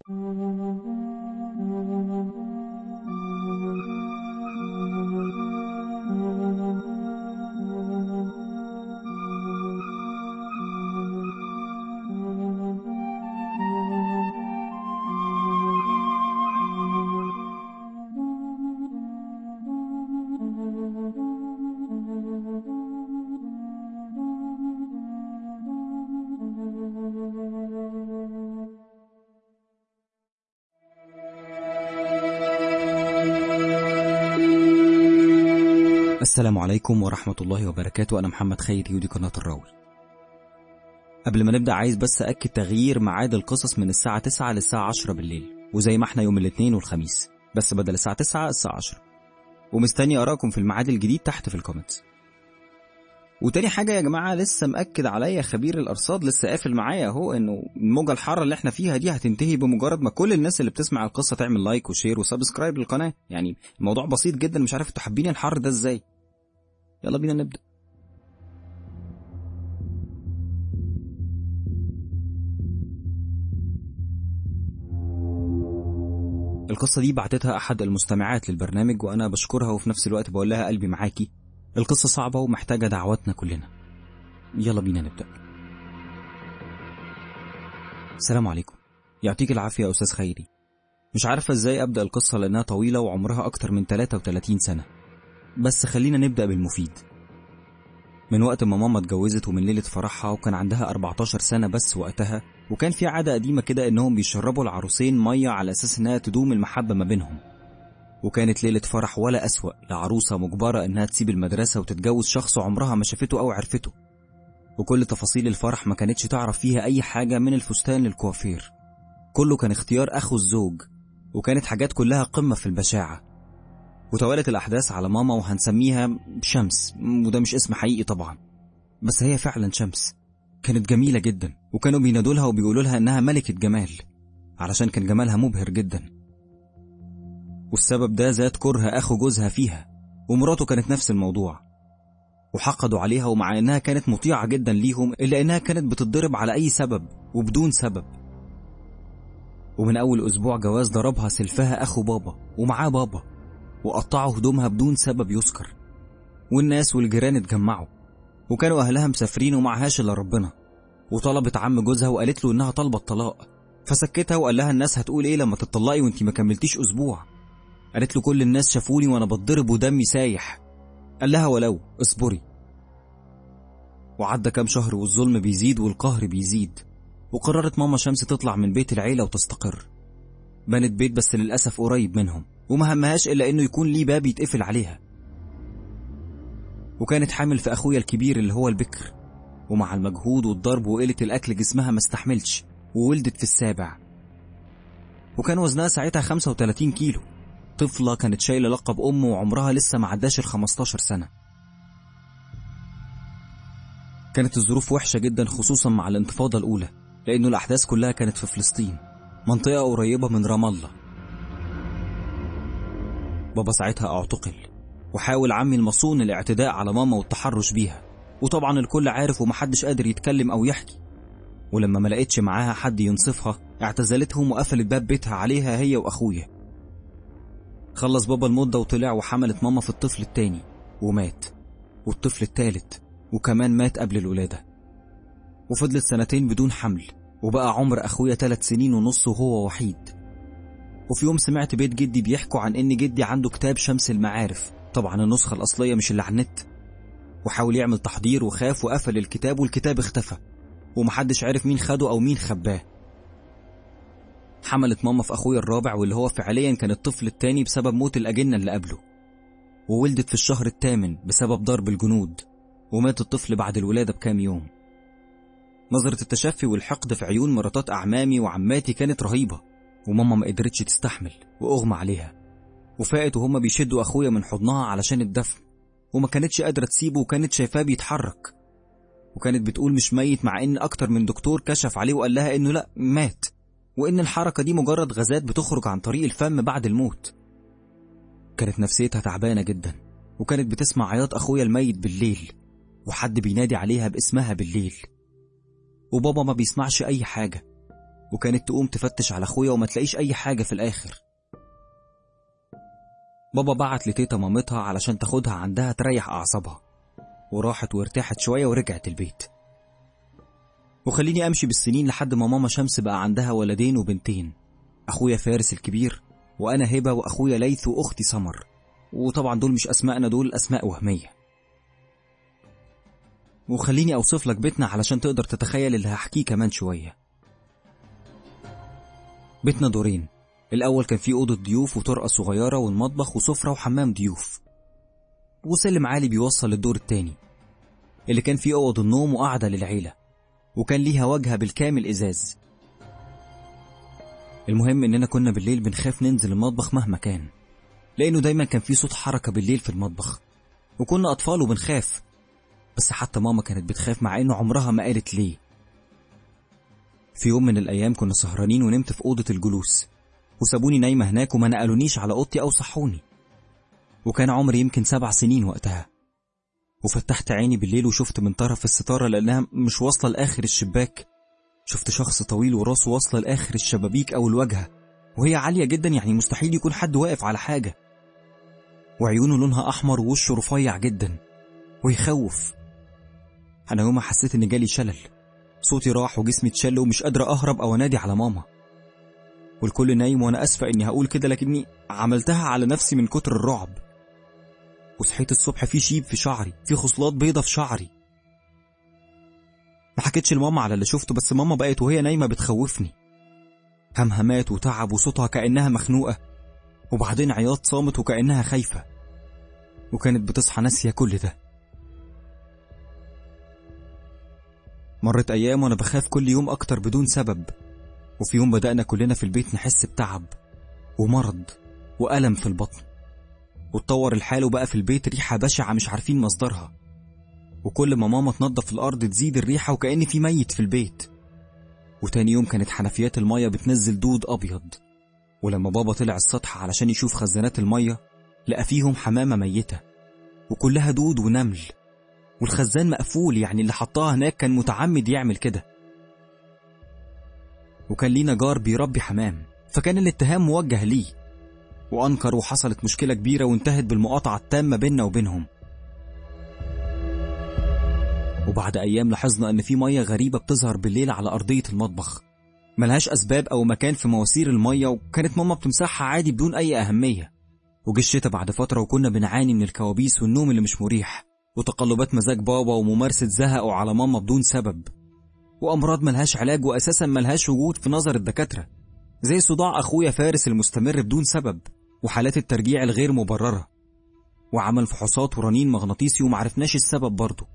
السلام عليكم ورحمة الله وبركاته أنا محمد خيري ودي قناة الراوي قبل ما نبدأ عايز بس أكد تغيير ميعاد القصص من الساعة 9 للساعة 10 بالليل وزي ما احنا يوم الاثنين والخميس بس بدل الساعة 9 الساعة 10 ومستني آرائكم في الميعاد الجديد تحت في الكومنتس وتاني حاجة يا جماعة لسه مأكد عليا خبير الأرصاد لسه قافل معايا أهو إنه الموجة الحارة اللي احنا فيها دي هتنتهي بمجرد ما كل الناس اللي بتسمع القصة تعمل لايك وشير وسبسكرايب للقناة يعني الموضوع بسيط جدا مش عارف انتوا حابين الحر ده ازاي يلا بينا نبدأ القصة دي بعتتها أحد المستمعات للبرنامج وأنا بشكرها وفي نفس الوقت بقول لها قلبي معاكي القصة صعبة ومحتاجة دعواتنا كلنا يلا بينا نبدأ السلام عليكم يعطيك العافية يا أستاذ خيري مش عارفة ازاي أبدأ القصة لأنها طويلة وعمرها أكتر من 33 سنة بس خلينا نبدأ بالمفيد من وقت ما ماما اتجوزت ومن ليلة فرحها وكان عندها 14 سنة بس وقتها وكان في عادة قديمة كده إنهم بيشربوا العروسين مية على أساس إنها تدوم المحبة ما بينهم وكانت ليلة فرح ولا أسوأ لعروسة مجبرة إنها تسيب المدرسة وتتجوز شخص عمرها ما شافته أو عرفته وكل تفاصيل الفرح ما كانتش تعرف فيها أي حاجة من الفستان للكوافير كله كان اختيار أخو الزوج وكانت حاجات كلها قمة في البشاعة وتوالت الأحداث على ماما وهنسميها شمس وده مش اسم حقيقي طبعا بس هي فعلا شمس كانت جميلة جدا وكانوا بينادوا لها وبيقولوا لها إنها ملكة جمال علشان كان جمالها مبهر جدا والسبب ده زاد كره أخو جوزها فيها ومراته كانت نفس الموضوع وحقدوا عليها ومع إنها كانت مطيعة جدا ليهم إلا إنها كانت بتتضرب على أي سبب وبدون سبب ومن أول أسبوع جواز ضربها سلفها أخو بابا ومعاه بابا وقطعوا هدومها بدون سبب يذكر والناس والجيران اتجمعوا وكانوا أهلها مسافرين ومعهاش إلا ربنا وطلبت عم جوزها وقالت له إنها طالبة الطلاق فسكتها وقال لها الناس هتقول إيه لما تطلقي وإنتي ما كملتيش أسبوع قالت له كل الناس شافوني وأنا بتضرب ودمي سايح قال لها ولو اصبري وعدى كام شهر والظلم بيزيد والقهر بيزيد وقررت ماما شمس تطلع من بيت العيلة وتستقر بنت بيت بس للأسف قريب منهم وما همهاش إلا إنه يكون ليه باب يتقفل عليها وكانت حامل في أخويا الكبير اللي هو البكر ومع المجهود والضرب وقلة الأكل جسمها ما استحملش وولدت في السابع وكان وزنها ساعتها 35 كيلو طفلة كانت شايلة لقب أم وعمرها لسه ما عداش ال 15 سنة كانت الظروف وحشة جدا خصوصا مع الانتفاضة الأولى لأنه الأحداث كلها كانت في فلسطين منطقة قريبة من رام الله بابا ساعتها اعتقل وحاول عمي المصون الاعتداء على ماما والتحرش بيها وطبعا الكل عارف ومحدش قادر يتكلم أو يحكي ولما ما لقيتش معاها حد ينصفها اعتزلتهم وقفلت باب بيتها عليها هي وأخويا خلص بابا المدة وطلع وحملت ماما في الطفل التاني ومات والطفل التالت وكمان مات قبل الولادة وفضلت سنتين بدون حمل وبقى عمر أخويا ثلاث سنين ونص وهو وحيد وفي يوم سمعت بيت جدي بيحكوا عن إن جدي عنده كتاب شمس المعارف طبعا النسخة الأصلية مش اللي على النت وحاول يعمل تحضير وخاف وقفل الكتاب والكتاب اختفى ومحدش عرف مين خده أو مين خباه حملت ماما في أخويا الرابع واللي هو فعليا كان الطفل التاني بسبب موت الأجنة اللي قبله وولدت في الشهر الثامن بسبب ضرب الجنود ومات الطفل بعد الولادة بكام يوم نظرة التشفي والحقد في عيون مراتات أعمامي وعماتي كانت رهيبة وماما ما قدرتش تستحمل وأغمى عليها وفاقت وهما بيشدوا أخويا من حضنها علشان الدفن وما كانتش قادرة تسيبه وكانت شايفاه بيتحرك وكانت بتقول مش ميت مع إن أكتر من دكتور كشف عليه وقال لها إنه لأ مات وإن الحركة دي مجرد غازات بتخرج عن طريق الفم بعد الموت كانت نفسيتها تعبانة جدا وكانت بتسمع عياط أخويا الميت بالليل وحد بينادي عليها باسمها بالليل وبابا ما بيسمعش أي حاجة وكانت تقوم تفتش على اخويا وما تلاقيش اي حاجة في الاخر بابا بعت لتيتا مامتها علشان تاخدها عندها تريح اعصابها وراحت وارتاحت شوية ورجعت البيت وخليني امشي بالسنين لحد ما ماما شمس بقى عندها ولدين وبنتين اخويا فارس الكبير وانا هبه واخويا ليث واختي سمر وطبعا دول مش اسمائنا دول اسماء وهميه وخليني اوصف لك بيتنا علشان تقدر تتخيل اللي هحكيه كمان شويه بيتنا دورين الاول كان فيه اوضه ضيوف وطرقه صغيره والمطبخ وسفره وحمام ضيوف وسلم عالي بيوصل للدور التاني اللي كان فيه اوض النوم وقعده للعيله وكان ليها واجهه بالكامل ازاز المهم اننا كنا بالليل بنخاف ننزل المطبخ مهما كان لانه دايما كان في صوت حركه بالليل في المطبخ وكنا اطفال وبنخاف بس حتى ماما كانت بتخاف مع انه عمرها ما قالت ليه في يوم من الايام كنا سهرانين ونمت في اوضه الجلوس وسابوني نايمه هناك وما نقلونيش على اوضتي او صحوني وكان عمري يمكن سبع سنين وقتها وفتحت عيني بالليل وشفت من طرف الستاره لانها مش واصله لاخر الشباك شفت شخص طويل وراسه واصله لاخر الشبابيك او الواجهه وهي عاليه جدا يعني مستحيل يكون حد واقف على حاجه وعيونه لونها احمر ووشه رفيع جدا ويخوف انا يوم حسيت ان جالي شلل صوتي راح وجسمي اتشل ومش قادره اهرب او انادي على ماما والكل نايم وانا اسفه اني هقول كده لكني عملتها على نفسي من كتر الرعب وصحيت الصبح في شيب في شعري في خصلات بيضة في شعري ما حكيتش لماما على اللي شفته بس ماما بقت وهي نايمة بتخوفني همهمات وتعب وصوتها كأنها مخنوقة وبعدين عياط صامت وكأنها خايفة وكانت بتصحى ناسية كل ده مرت أيام وأنا بخاف كل يوم أكتر بدون سبب وفي يوم بدأنا كلنا في البيت نحس بتعب ومرض وألم في البطن واتطور الحال وبقى في البيت ريحة بشعة مش عارفين مصدرها وكل ما ماما تنظف الأرض تزيد الريحة وكأن في ميت في البيت وتاني يوم كانت حنفيات المية بتنزل دود أبيض ولما بابا طلع السطح علشان يشوف خزانات المية لقى فيهم حمامة ميتة وكلها دود ونمل والخزان مقفول يعني اللي حطها هناك كان متعمد يعمل كده وكان لينا جار بيربي حمام فكان الاتهام موجه ليه وأنكر وحصلت مشكلة كبيرة وانتهت بالمقاطعة التامة بيننا وبينهم وبعد أيام لاحظنا إن في مية غريبة بتظهر بالليل على أرضية المطبخ ملهاش أسباب أو مكان في مواسير المية وكانت ماما بتمسحها عادي بدون أي أهمية وجه الشتا بعد فترة وكنا بنعاني من الكوابيس والنوم اللي مش مريح وتقلبات مزاج بابا وممارسة زهقه على ماما بدون سبب وأمراض ملهاش علاج وأساسا ملهاش وجود في نظر الدكاترة زي صداع أخويا فارس المستمر بدون سبب وحالات الترجيع الغير مبررة وعمل فحوصات ورنين مغناطيسي ومعرفناش السبب برضه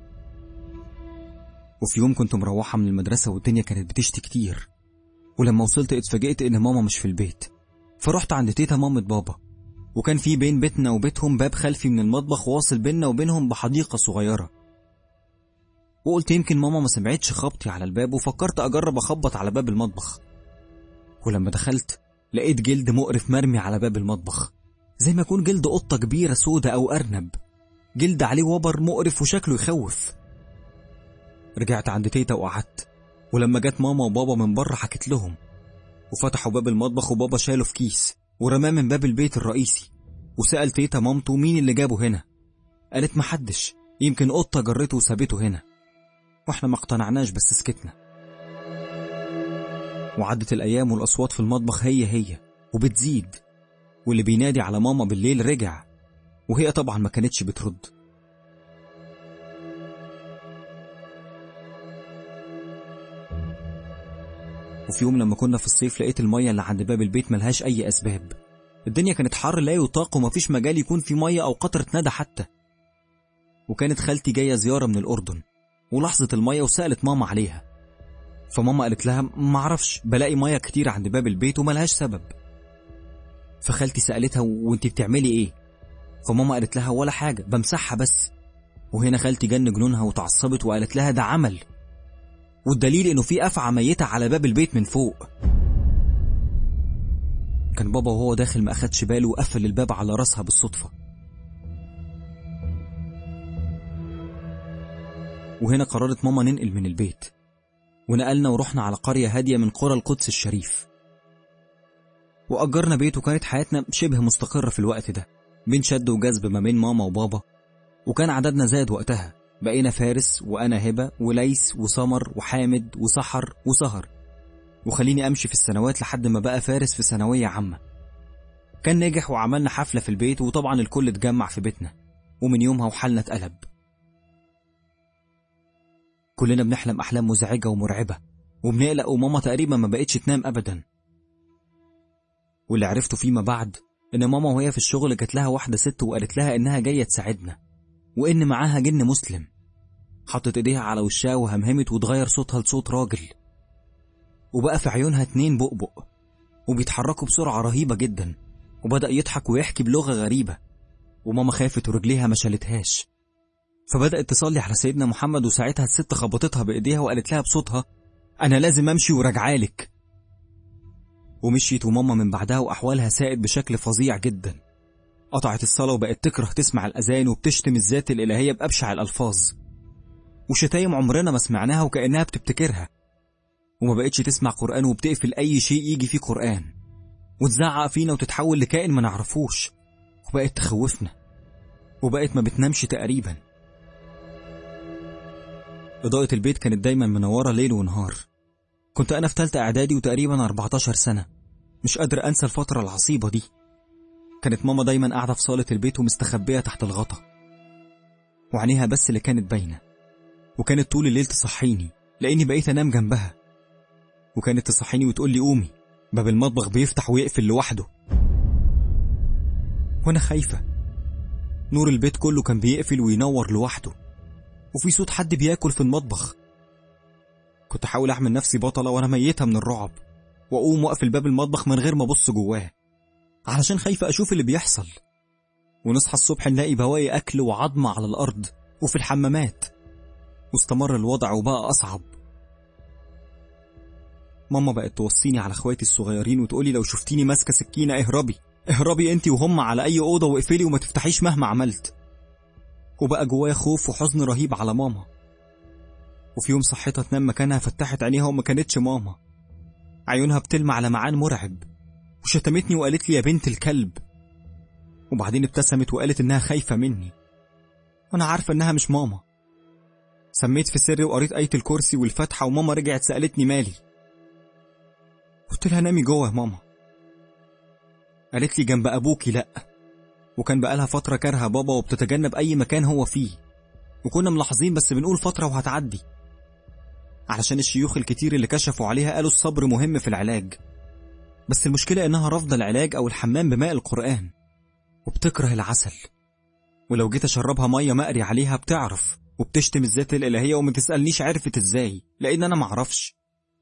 وفي يوم كنت مروحة من المدرسة والدنيا كانت بتشتي كتير ولما وصلت اتفاجئت إن ماما مش في البيت فرحت عند تيتا مامة بابا وكان في بين بيتنا وبيتهم باب خلفي من المطبخ واصل بيننا وبينهم بحديقة صغيرة وقلت يمكن ماما ما سمعتش خبطي على الباب وفكرت أجرب أخبط على باب المطبخ ولما دخلت لقيت جلد مقرف مرمي على باب المطبخ زي ما يكون جلد قطة كبيرة سودة أو أرنب جلد عليه وبر مقرف وشكله يخوف رجعت عند تيتا وقعدت ولما جت ماما وبابا من بره حكيت لهم وفتحوا باب المطبخ وبابا شاله في كيس ورماه من باب البيت الرئيسي وسأل تيتا مامته مين اللي جابه هنا قالت محدش يمكن قطة جرته وسابته هنا واحنا ما اقتنعناش بس سكتنا وعدت الأيام والأصوات في المطبخ هي هي وبتزيد واللي بينادي على ماما بالليل رجع وهي طبعا ما كانتش بترد وفي يوم لما كنا في الصيف لقيت المية اللي عند باب البيت ملهاش أي أسباب الدنيا كانت حر لا يطاق ومفيش مجال يكون في مية أو قطرة ندى حتى وكانت خالتي جاية زيارة من الأردن ولاحظت المية وسألت ماما عليها فماما قالت لها معرفش بلاقي مية كتير عند باب البيت وملهاش سبب فخالتي سألتها وانت بتعملي ايه فماما قالت لها ولا حاجة بمسحها بس وهنا خالتي جن جنونها وتعصبت وقالت لها ده عمل والدليل انه في افعى ميتة على باب البيت من فوق كان بابا وهو داخل ما اخدش باله وقفل الباب على راسها بالصدفة وهنا قررت ماما ننقل من البيت ونقلنا ورحنا على قرية هادية من قرى القدس الشريف وأجرنا بيت وكانت حياتنا شبه مستقرة في الوقت ده بين شد وجذب ما بين ماما وبابا وكان عددنا زاد وقتها بقينا فارس وأنا هبة وليس وسمر وحامد وسحر وسهر وخليني أمشي في السنوات لحد ما بقى فارس في ثانوية عامة كان نجح وعملنا حفلة في البيت وطبعا الكل اتجمع في بيتنا ومن يومها وحالنا اتقلب كلنا بنحلم أحلام مزعجة ومرعبة وبنقلق وماما تقريبا ما بقتش تنام أبدا واللي عرفته فيما بعد إن ماما وهي في الشغل جات لها واحدة ست وقالت لها إنها جاية تساعدنا وإن معاها جن مسلم حطت إيديها على وشها وهمهمت وتغير صوتها لصوت راجل وبقى في عيونها اتنين بؤبؤ وبيتحركوا بسرعة رهيبة جدا وبدأ يضحك ويحكي بلغة غريبة وماما خافت ورجليها ما شالتهاش فبدأت تصلي على سيدنا محمد وساعتها الست خبطتها بإيديها وقالت لها بصوتها أنا لازم أمشي وراجعالك ومشيت وماما من بعدها وأحوالها ساءت بشكل فظيع جدا قطعت الصلاة وبقت تكره تسمع الأذان وبتشتم الذات الإلهية بأبشع الألفاظ وشتايم عمرنا ما سمعناها وكأنها بتبتكرها وما بقتش تسمع قرآن وبتقفل أي شيء يجي فيه قرآن وتزعق فينا وتتحول لكائن ما نعرفوش وبقت تخوفنا وبقت ما بتنامش تقريبا إضاءة البيت كانت دايما منورة ليل ونهار كنت أنا في تالتة إعدادي وتقريبا 14 سنة مش قادر أنسى الفترة العصيبة دي كانت ماما دايما قاعدة في صالة البيت ومستخبية تحت الغطا وعينيها بس اللي كانت باينة وكانت طول الليل تصحيني لأني بقيت أنام جنبها وكانت تصحيني وتقول لي قومي باب المطبخ بيفتح ويقفل لوحده وأنا خايفة نور البيت كله كان بيقفل وينور لوحده وفي صوت حد بياكل في المطبخ كنت احاول اعمل نفسي بطلة وانا ميتة من الرعب واقوم واقفل باب المطبخ من غير ما ابص جواه علشان خايفة اشوف اللي بيحصل ونصحى الصبح نلاقي بواقي اكل وعظم على الارض وفي الحمامات واستمر الوضع وبقى اصعب ماما بقت توصيني على اخواتي الصغيرين وتقولي لو شفتيني ماسكة سكينة اهربي اهربي انتي وهم على اي اوضة واقفلي وما تفتحيش مهما عملت وبقى جوايا خوف وحزن رهيب على ماما وفي يوم صحتها تنام مكانها فتحت عينيها وما كانتش ماما عيونها بتلمع لمعان مرعب وشتمتني وقالت لي يا بنت الكلب وبعدين ابتسمت وقالت انها خايفة مني وانا عارفة انها مش ماما سميت في سري وقريت آية الكرسي والفاتحة وماما رجعت سألتني مالي قلت لها نامي جوه يا ماما قالت لي جنب أبوكي لأ وكان بقالها فترة كارهة بابا وبتتجنب أي مكان هو فيه وكنا ملاحظين بس بنقول فترة وهتعدي علشان الشيوخ الكتير اللي كشفوا عليها قالوا الصبر مهم في العلاج بس المشكلة إنها رافضة العلاج أو الحمام بماء القرآن وبتكره العسل ولو جيت أشربها مية مقري عليها بتعرف وبتشتم الذات الإلهية وما تسألنيش عرفت إزاي لأن أنا معرفش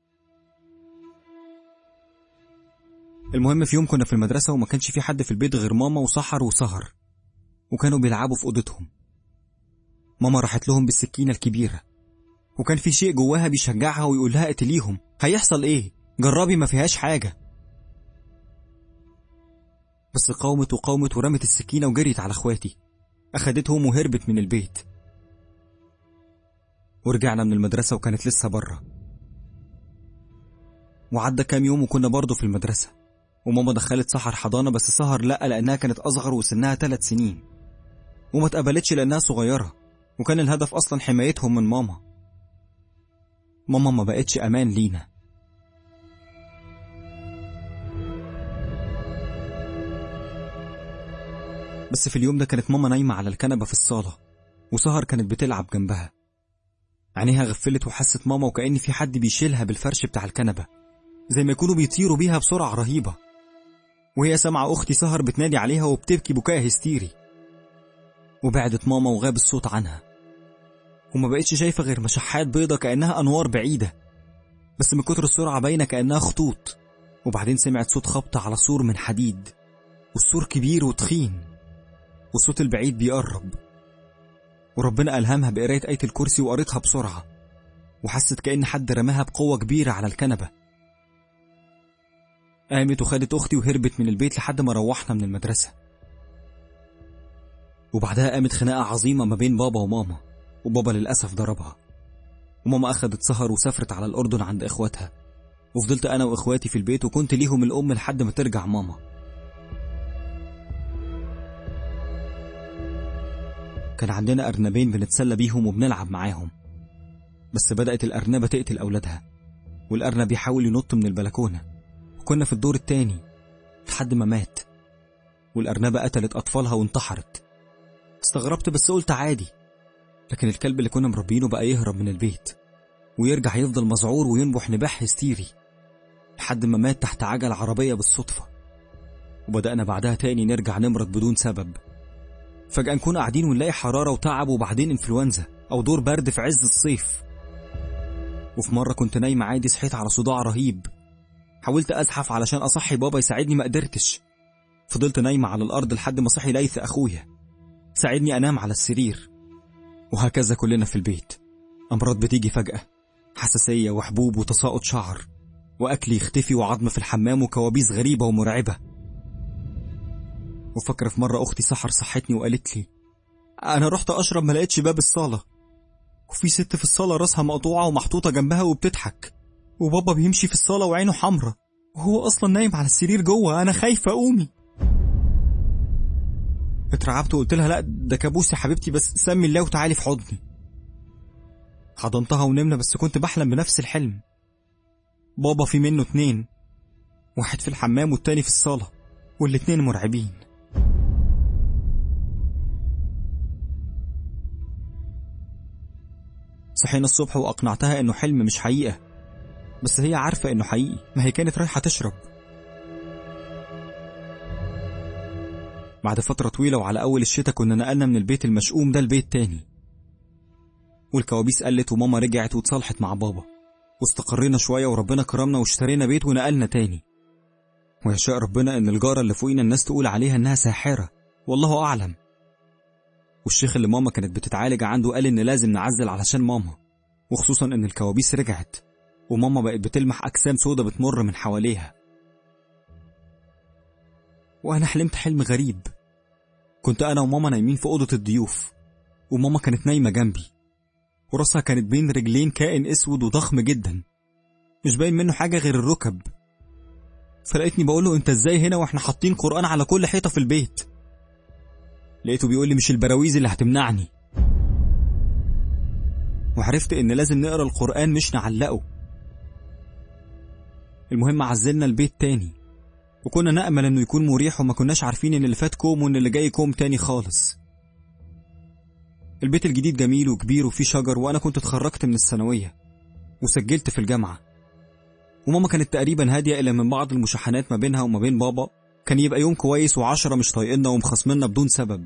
المهم في يوم كنا في المدرسة وما كانش في حد في البيت غير ماما وسحر وسهر وكانوا بيلعبوا في أوضتهم ماما راحت لهم بالسكينة الكبيرة وكان في شيء جواها بيشجعها ويقول لها اقتليهم هيحصل ايه جربي ما فيهاش حاجة بس قاومت وقاومت ورمت السكينة وجريت على اخواتي أخدتهم وهربت من البيت ورجعنا من المدرسة وكانت لسه بره وعدى كام يوم وكنا برضه في المدرسة وماما دخلت سحر حضانة بس سهر لأ لأنها كانت أصغر وسنها ثلاث سنين وما اتقبلتش لأنها صغيرة وكان الهدف أصلا حمايتهم من ماما ماما ما بقتش أمان لينا بس في اليوم ده كانت ماما نايمة على الكنبة في الصالة وسهر كانت بتلعب جنبها عينيها غفلت وحست ماما وكأن في حد بيشيلها بالفرش بتاع الكنبة زي ما يكونوا بيطيروا بيها بسرعة رهيبة وهي سامعة أختي سهر بتنادي عليها وبتبكي بكاء هستيري وبعدت ماما وغاب الصوت عنها وما بقتش شايفة غير مشحات بيضة كأنها أنوار بعيدة بس من كتر السرعة باينة كأنها خطوط وبعدين سمعت صوت خبط على سور من حديد والسور كبير وتخين والصوت البعيد بيقرب وربنا ألهمها بقراية آية الكرسي وقريتها بسرعة وحست كأن حد رماها بقوة كبيرة على الكنبة قامت وخدت أختي وهربت من البيت لحد ما روحنا من المدرسة وبعدها قامت خناقة عظيمة ما بين بابا وماما وبابا للأسف ضربها وماما أخدت سهر وسافرت على الأردن عند إخواتها وفضلت أنا وإخواتي في البيت وكنت ليهم الأم لحد ما ترجع ماما كان عندنا أرنبين بنتسلى بيهم وبنلعب معاهم بس بدأت الأرنبة تقتل أولادها والأرنب يحاول ينط من البلكونة وكنا في الدور التاني لحد ما مات والأرنبة قتلت أطفالها وانتحرت استغربت بس قلت عادي لكن الكلب اللي كنا مربينه بقى يهرب من البيت ويرجع يفضل مذعور وينبح نباح هستيري لحد ما مات تحت عجل عربية بالصدفة وبدأنا بعدها تاني نرجع نمرض بدون سبب فجأة نكون قاعدين ونلاقي حرارة وتعب وبعدين انفلونزا أو دور برد في عز الصيف وفي مرة كنت نايمة عادي صحيت على صداع رهيب حاولت أزحف علشان أصحي بابا يساعدني ما قدرتش فضلت نايمة على الأرض لحد ما صحي ليث أخويا ساعدني أنام على السرير وهكذا كلنا في البيت أمراض بتيجي فجأة حساسية وحبوب وتساقط شعر وأكل يختفي وعظم في الحمام وكوابيس غريبة ومرعبة وفاكرة في مرة أختي سحر صحتني وقالت لي أنا رحت أشرب ما لقيتش باب الصالة وفي ست في الصالة راسها مقطوعة ومحطوطة جنبها وبتضحك وبابا بيمشي في الصالة وعينه حمرة وهو أصلا نايم على السرير جوه أنا خايفة قومي اترعبت وقلت لها لا ده كابوس يا حبيبتي بس سمي الله وتعالي في حضني حضنتها ونمنا بس كنت بحلم بنفس الحلم بابا في منه اتنين واحد في الحمام والتاني في الصالة والاتنين مرعبين صحينا الصبح وأقنعتها إنه حلم مش حقيقة بس هي عارفة إنه حقيقي ما هي كانت رايحة تشرب بعد فترة طويلة وعلى أول الشتاء كنا نقلنا من البيت المشؤوم ده لبيت تاني والكوابيس قلت وماما رجعت وتصالحت مع بابا واستقرينا شوية وربنا كرمنا واشترينا بيت ونقلنا تاني ويشاء ربنا إن الجارة اللي فوقينا الناس تقول عليها إنها ساحرة والله أعلم والشيخ اللي ماما كانت بتتعالج عنده قال إن لازم نعزل علشان ماما وخصوصا إن الكوابيس رجعت وماما بقت بتلمح أجسام سودة بتمر من حواليها وأنا حلمت حلم غريب كنت أنا وماما نايمين في أوضة الضيوف وماما كانت نايمة جنبي وراسها كانت بين رجلين كائن اسود وضخم جدا مش باين منه حاجة غير الركب فلقيتني بقول له انت ازاي هنا واحنا حاطين قرآن على كل حيطة في البيت لقيته بيقول لي مش البراويز اللي هتمنعني وعرفت ان لازم نقرا القرآن مش نعلقه المهم عزلنا البيت تاني وكنا نأمل انه يكون مريح وما كناش عارفين ان اللي فات كوم وان اللي جاي كوم تاني خالص البيت الجديد جميل وكبير وفيه شجر وانا كنت اتخرجت من الثانوية وسجلت في الجامعة وماما كانت تقريبا هادية إلا من بعض المشاحنات ما بينها وما بين بابا كان يبقى يوم كويس وعشرة مش طايقنا ومخصمنا بدون سبب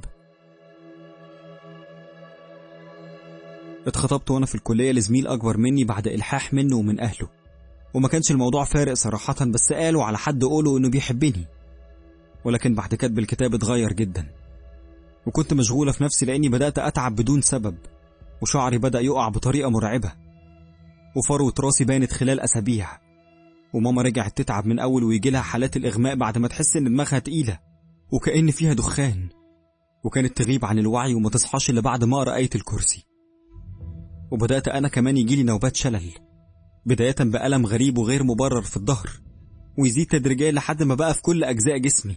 اتخطبت وانا في الكلية لزميل أكبر مني بعد إلحاح منه ومن أهله وما كانش الموضوع فارق صراحة بس قالوا على حد قوله إنه بيحبني ولكن بعد كتب الكتاب اتغير جدا وكنت مشغولة في نفسي لأني بدأت أتعب بدون سبب وشعري بدأ يقع بطريقة مرعبة وفروة راسي بانت خلال أسابيع وماما رجعت تتعب من أول ويجي لها حالات الإغماء بعد ما تحس إن دماغها تقيلة وكأن فيها دخان وكانت تغيب عن الوعي وما تصحاش إلا بعد ما أقرأ آية الكرسي وبدأت أنا كمان يجيلي نوبات شلل بداية بألم غريب وغير مبرر في الظهر ويزيد تدريجيا لحد ما بقى في كل أجزاء جسمي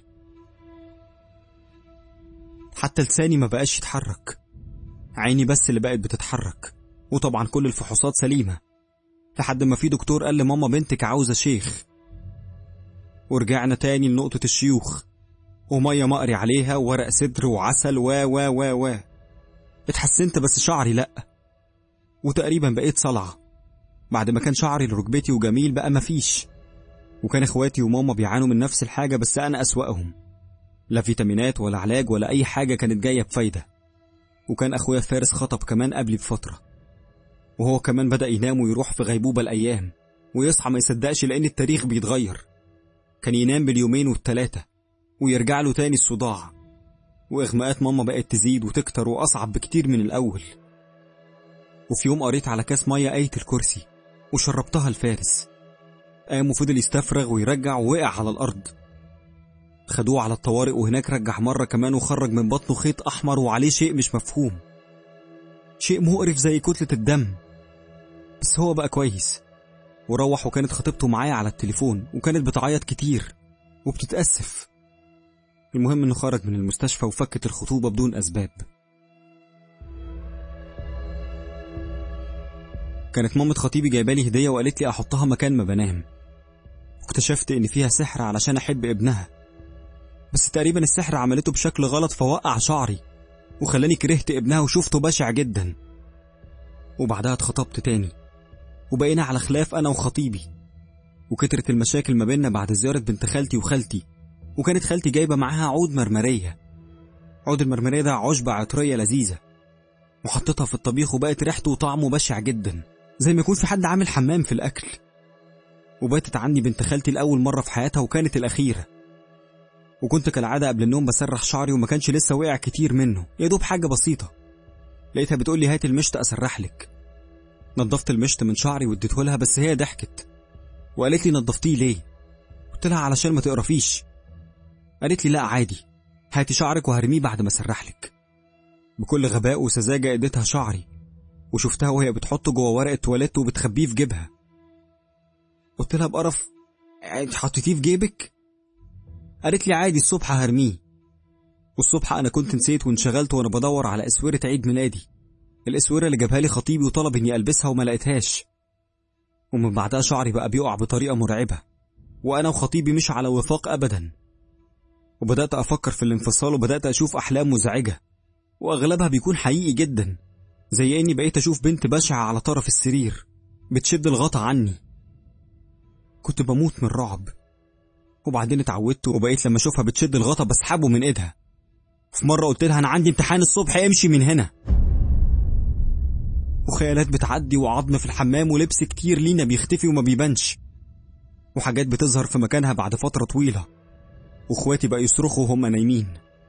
حتى لساني ما بقاش يتحرك عيني بس اللي بقت بتتحرك وطبعا كل الفحوصات سليمة لحد ما في دكتور قال لماما بنتك عاوزة شيخ ورجعنا تاني لنقطة الشيوخ ومية مقري عليها وورق سدر وعسل و و و و اتحسنت بس شعري لأ وتقريبا بقيت صلعة بعد ما كان شعري لركبتي وجميل بقى مفيش وكان اخواتي وماما بيعانوا من نفس الحاجة بس أنا أسوأهم لا فيتامينات ولا علاج ولا أي حاجة كانت جاية بفايدة وكان أخويا فارس خطب كمان قبلي بفترة وهو كمان بدأ ينام ويروح في غيبوبة الأيام ويصحى ما يصدقش لأن التاريخ بيتغير كان ينام باليومين والتلاتة ويرجع له تاني الصداع وإغماءات ماما بقت تزيد وتكتر وأصعب بكتير من الأول وفي يوم قريت على كاس مية آية الكرسي وشربتها لفارس قام وفضل يستفرغ ويرجع ووقع على الأرض خدوه على الطوارئ وهناك رجع مرة كمان وخرج من بطنه خيط أحمر وعليه شيء مش مفهوم شيء مقرف زي كتلة الدم بس هو بقى كويس وروح وكانت خطيبته معايا على التليفون وكانت بتعيط كتير وبتتأسف المهم انه خرج من المستشفى وفكت الخطوبة بدون أسباب كانت مامة خطيبي جايبالي هدية وقالت لي أحطها مكان ما بنام واكتشفت إن فيها سحر علشان أحب ابنها بس تقريبا السحر عملته بشكل غلط فوقع شعري وخلاني كرهت ابنها وشفته بشع جدا وبعدها اتخطبت تاني وبقينا على خلاف أنا وخطيبي وكترت المشاكل ما بيننا بعد زيارة بنت خالتي وخالتي وكانت خالتي جايبة معاها عود مرمرية عود المرمرية ده عشبة عطرية لذيذة وحطيتها في الطبيخ وبقت ريحته وطعمه بشع جدا زي ما يكون في حد عامل حمام في الأكل وباتت عني بنت خالتي لأول مرة في حياتها وكانت الأخيرة وكنت كالعادة قبل النوم بسرح شعري وما كانش لسه وقع كتير منه يا دوب حاجة بسيطة لقيتها بتقول لي هات المشط أسرح لك نضفت المشط من شعري واديته لها بس هي ضحكت وقالت لي نضفتيه ليه قلت لها علشان ما تقرفيش قالت لي لا عادي هاتي شعرك وهرميه بعد ما اسرح لك بكل غباء وسذاجة اديتها شعري وشفتها وهي بتحطه جوه ورقة تواليت وبتخبيه في جيبها قلت لها بقرف انت حطيتيه في جيبك قالت لي عادي الصبح هرميه والصبح انا كنت نسيت وانشغلت وانا بدور على اسوره عيد ميلادي الاسوره اللي جابها لي خطيبي وطلب اني البسها وما لقيتهاش ومن بعدها شعري بقى بيقع بطريقه مرعبه وانا وخطيبي مش على وفاق ابدا وبدات افكر في الانفصال وبدات اشوف احلام مزعجه واغلبها بيكون حقيقي جدا زي اني بقيت اشوف بنت بشعه على طرف السرير بتشد الغطا عني كنت بموت من الرعب وبعدين اتعودت وبقيت لما اشوفها بتشد الغطا بسحبه من ايدها في مرة قلت لها أنا عندي امتحان الصبح امشي من هنا وخيالات بتعدي وعظم في الحمام ولبس كتير لينا بيختفي وما بيبانش وحاجات بتظهر في مكانها بعد فترة طويلة واخواتي بقى يصرخوا وهم نايمين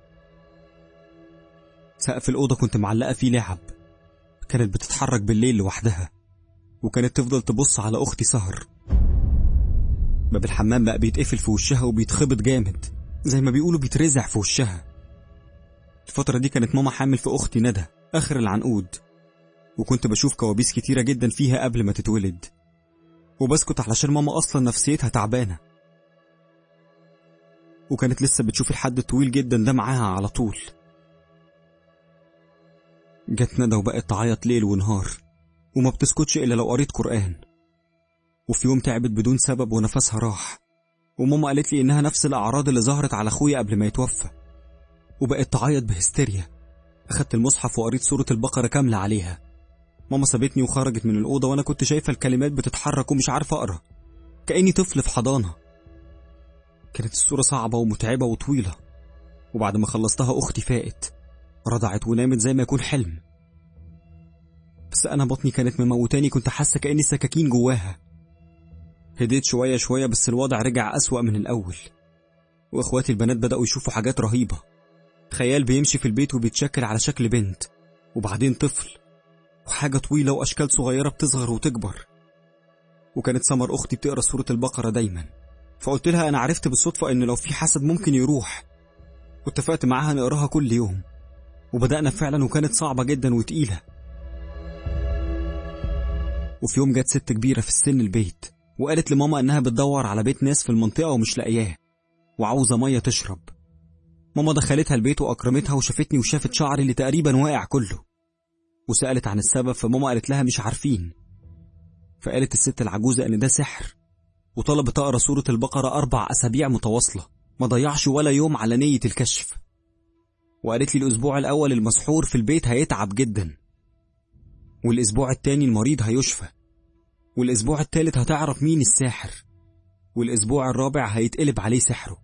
سقف الأوضة كنت معلقة فيه لعب كانت بتتحرك بالليل لوحدها وكانت تفضل تبص على أختي سهر باب الحمام بقى بيتقفل في وشها وبيتخبط جامد زي ما بيقولوا بيترزع في وشها الفترة دي كانت ماما حامل في أختي ندى آخر العنقود وكنت بشوف كوابيس كتيرة جدا فيها قبل ما تتولد وبسكت علشان ماما أصلا نفسيتها تعبانة وكانت لسه بتشوف الحد الطويل جدا ده معاها على طول جت ندى وبقت تعيط ليل ونهار وما بتسكتش إلا لو قريت قرآن وفي يوم تعبت بدون سبب ونفسها راح وماما قالت لي إنها نفس الأعراض اللي ظهرت على أخويا قبل ما يتوفى وبقت تعيط بهستيريا أخدت المصحف وقريت سورة البقرة كاملة عليها ماما سابتني وخرجت من الأوضة وأنا كنت شايفة الكلمات بتتحرك ومش عارف أقرأ كأني طفل في حضانة كانت الصورة صعبة ومتعبة وطويلة وبعد ما خلصتها أختي فاقت رضعت ونامت زي ما يكون حلم بس أنا بطني كانت مموتاني كنت حاسة كأني سكاكين جواها هديت شوية شوية بس الوضع رجع أسوأ من الأول وإخواتي البنات بدأوا يشوفوا حاجات رهيبة خيال بيمشي في البيت وبيتشكل على شكل بنت وبعدين طفل وحاجة طويلة وأشكال صغيرة بتصغر وتكبر وكانت سمر أختي بتقرأ سورة البقرة دايما فقلت لها أنا عرفت بالصدفة إن لو في حسد ممكن يروح واتفقت معاها نقراها كل يوم وبدأنا فعلا وكانت صعبة جدا وتقيلة وفي يوم جت ست كبيرة في السن البيت وقالت لماما إنها بتدور على بيت ناس في المنطقة ومش لاقياه وعاوزة مية تشرب ماما دخلتها البيت وأكرمتها وشافتني وشافت شعري اللي تقريبا واقع كله وسألت عن السبب فماما قالت لها مش عارفين فقالت الست العجوزة إن ده سحر وطلبت أقرأ سورة البقرة أربع أسابيع متواصلة ما ضيعش ولا يوم على نية الكشف وقالت لي الأسبوع الأول المسحور في البيت هيتعب جدا والأسبوع التاني المريض هيشفى والأسبوع التالت هتعرف مين الساحر والأسبوع الرابع هيتقلب عليه سحره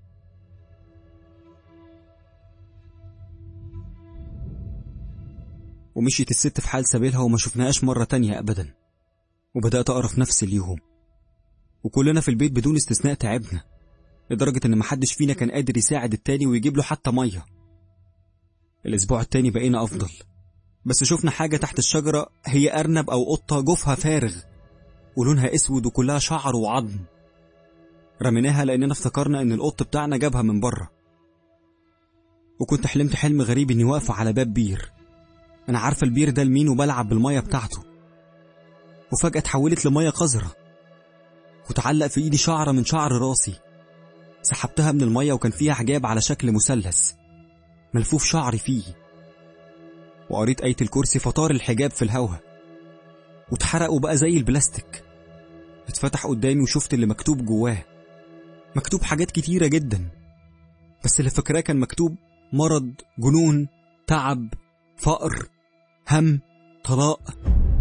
ومشيت الست في حال سبيلها وما شفناهاش مرة تانية أبدا وبدأت أقرف نفس اليوم وكلنا في البيت بدون استثناء تعبنا لدرجة إن محدش فينا كان قادر يساعد التاني ويجيب له حتى مية الأسبوع التاني بقينا أفضل بس شفنا حاجة تحت الشجرة هي أرنب أو قطة جوفها فارغ ولونها أسود وكلها شعر وعظم رميناها لأننا افتكرنا إن القط بتاعنا جابها من بره وكنت حلمت حلم غريب إني واقفة على باب بير أنا عارفة البير ده لمين وبلعب بالمية بتاعته وفجأة اتحولت لمية قذرة وتعلق في ايدي شعرة من شعر راسي سحبتها من المية وكان فيها حجاب على شكل مثلث ملفوف شعري فيه وقريت آية الكرسي فطار الحجاب في الهوا واتحرق وبقى زي البلاستيك اتفتح قدامي وشفت اللي مكتوب جواه مكتوب حاجات كتيرة جدا بس اللي فاكراه كان مكتوب مرض جنون تعب فقر هم طلاق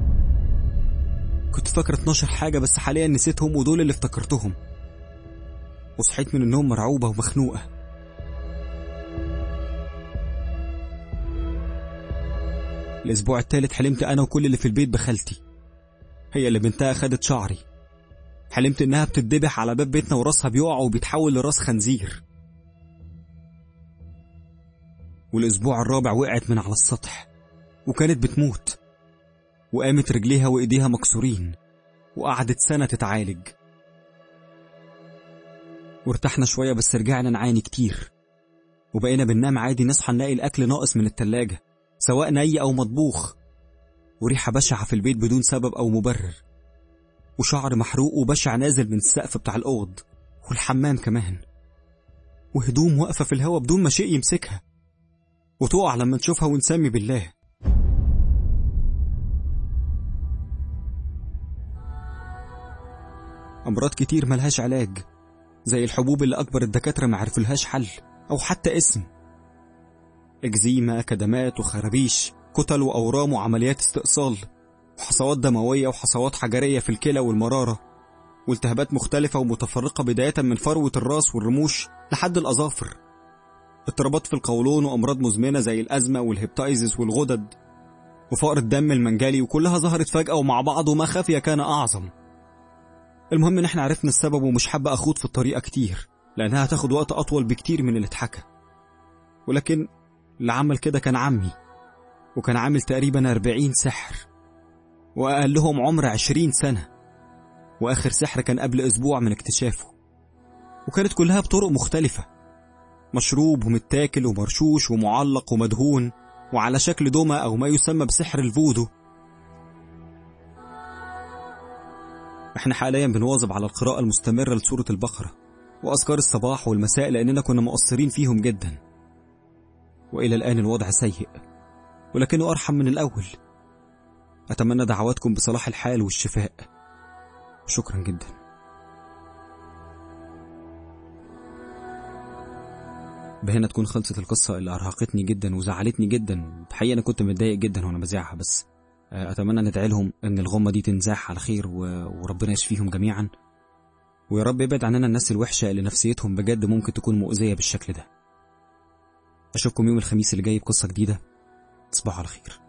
كنت فاكر 12 حاجة بس حاليا نسيتهم ودول اللي افتكرتهم وصحيت من النوم مرعوبة ومخنوقة الأسبوع التالت حلمت أنا وكل اللي في البيت بخالتي هي اللي بنتها خدت شعري حلمت إنها بتتذبح على باب بيتنا وراسها بيقع وبيتحول لراس خنزير والأسبوع الرابع وقعت من على السطح وكانت بتموت وقامت رجليها وإيديها مكسورين وقعدت سنة تتعالج وارتحنا شوية بس رجعنا نعاني كتير وبقينا بننام عادي نصحى نلاقي الأكل ناقص من التلاجة سواء ني أو مطبوخ وريحة بشعة في البيت بدون سبب أو مبرر وشعر محروق وبشع نازل من السقف بتاع الأوض والحمام كمان وهدوم واقفة في الهوا بدون ما شيء يمسكها وتقع لما نشوفها ونسمي بالله أمراض كتير ملهاش علاج زي الحبوب اللي أكبر الدكاترة معرفلهاش حل أو حتى اسم إكزيما كدمات وخرابيش كتل وأورام وعمليات استئصال وحصوات دموية وحصوات حجرية في الكلى والمرارة والتهابات مختلفة ومتفرقة بداية من فروة الراس والرموش لحد الأظافر اضطرابات في القولون وأمراض مزمنة زي الأزمة والهيبتايزس والغدد وفقر الدم المنجلي وكلها ظهرت فجأة ومع بعض وما خفي كان أعظم المهم إن احنا عرفنا السبب ومش حابة أخوض في الطريقة كتير لأنها هتاخد وقت أطول بكتير من اللي اتحكى ولكن اللي عمل كده كان عمي وكان عامل تقريبا أربعين سحر وأقلهم عمر عشرين سنة وآخر سحر كان قبل أسبوع من اكتشافه وكانت كلها بطرق مختلفة مشروب ومتاكل ومرشوش ومعلق ومدهون وعلى شكل دومة أو ما يسمى بسحر الفودو احنا حاليا بنواظب على القراءة المستمرة لسورة البقرة وأذكار الصباح والمساء لأننا كنا مقصرين فيهم جدا وإلى الآن الوضع سيء ولكنه أرحم من الأول أتمنى دعواتكم بصلاح الحال والشفاء شكرا جدا بهنا تكون خلصت القصة اللي أرهقتني جدا وزعلتني جدا الحقيقة أنا كنت متضايق جدا وأنا بذاعها بس أتمنى ندعي لهم إن الغمة دي تنزاح على خير و... وربنا يشفيهم جميعا ويا رب يبعد عننا الناس الوحشة اللي نفسيتهم بجد ممكن تكون مؤذية بالشكل ده أشوفكم يوم الخميس اللي جاي بقصة جديدة تصبحوا على خير